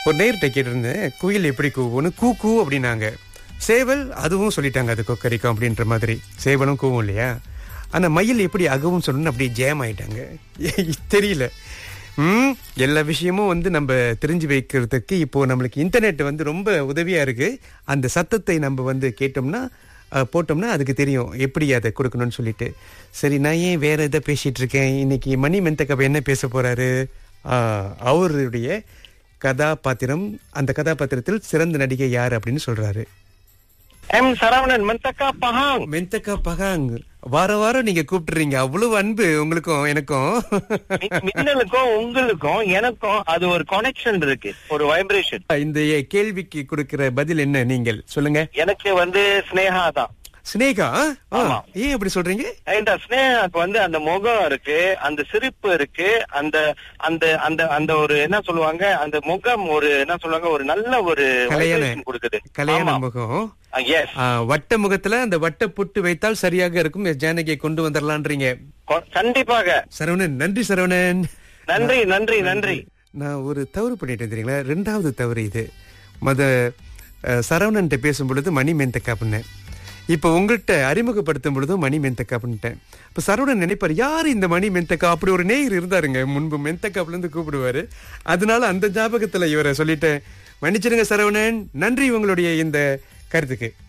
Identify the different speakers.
Speaker 1: ஒரு நேர்கிட்ட கேட்டிருந்தேன் குயில் எப்படி கூவும்னு கூ கூ அப்படின்னாங்க சேவல் அதுவும் சொல்லிட்டாங்க அது கொக்கரிக்கும் அப்படின்ற மாதிரி சேவலும் கூவும் இல்லையா ஆனா மயில் எப்படி அகவும் சொல்லணும்னு அப்படி ஜேம் ஆயிட்டாங்க தெரியல ம் எல்லா விஷயமும் வந்து நம்ம தெரிஞ்சு வைக்கிறதுக்கு இப்போ நம்மளுக்கு இன்டர்நெட் வந்து ரொம்ப உதவியா இருக்கு அந்த சத்தத்தை நம்ம வந்து கேட்டோம்னா அஹ், போட்டோம்னா அதுக்கு தெரியும் எப்படி அதை கொடுக்கணும்னு சொல்லிட்டு சரி நான் ஏன் வேற எதை பேசிட்டு இருக்கேன் இன்னைக்கு மணி மெந்தக்கப் என்ன பேச போறாரு ஆஹ், அவருடைய கதாபாத்திரம் அந்த கதாபாத்திரத்தில் சிறந்த நடிகை யார் அப்படின்னு சொல்றாரு
Speaker 2: M Saravanan Mentakab Pahang
Speaker 1: Mentakab பகாங் வார வாரம் நீங்க கூப்பிட்டுறீங்க அவ்வளவு அன்பு உங்களுக்கும் எனக்கும்
Speaker 2: மி- மின்னலுக்கும் உங்களுக்கும் எனக்கும் அது ஒரு கனெக்ஷன் இருக்கு ஒரு வைப்ரேஷன்
Speaker 1: இந்த கேள்விக்கு கொடுக்கிற பதில் என்ன நீங்கள் சொல்லுங்க
Speaker 2: எனக்கு வந்து ஸ்னேகா தான்
Speaker 1: சினேகா ஆ,
Speaker 2: ஆமா.
Speaker 1: ஏன் அப்படி சொல்றீங்க
Speaker 2: இந்த ஸ்னேகாக்கு வந்து அந்த முகம் இருக்கு அந்த சிரிப்பு இருக்கு அந்த அந்த அந்த அந்த ஒரு என்ன சொல்லுவாங்க அந்த முகம் ஒரு என்ன சொல்லுவாங்க ஒரு நல்ல ஒரு
Speaker 1: கலையான
Speaker 2: vibration கொடுக்குது
Speaker 1: கல்யாண முகம்
Speaker 2: எஸ்
Speaker 1: ஆ, வட்ட முகத்துல அந்த வட்ட புட்டு வைத்தால் சரியாக இருக்கும் எஸ் ஜானகியை கொண்டு வந்துடலான்றீங்க
Speaker 2: கண்டிப்பாக
Speaker 1: சரவணன் நன்றி சரவணன்
Speaker 2: நன்றி நன்றி நன்றி
Speaker 1: நான் ஒரு தவறு பண்ணிட்டேன் தெரியுங்களா ரெண்டாவது தவறு இது மத அஹ், சரவணன்ட்ட பேசும் பொழுது மணி மெந்தக்கா பண்ணேன் இப்போ உங்கள்கிட்ட அறிமுகப்படுத்தும் பொழுதும் மணி மெந்தக்கா பண்ணிட்டேன் இப்போ சரவணன் நினைப்பார் யார் இந்த மணி மெந்தக்கா அப்படி ஒரு நேயர் இருந்தாருங்க முன்பு மெந்தக்காப்ல இருந்து கூப்பிடுவாரு அதனால அந்த ஞாபகத்துல இவரை சொல்லிட்டேன் மன்னிச்சிடுங்க சரவணன் நன்றி உங்களுடைய இந்த கருத்துக்கு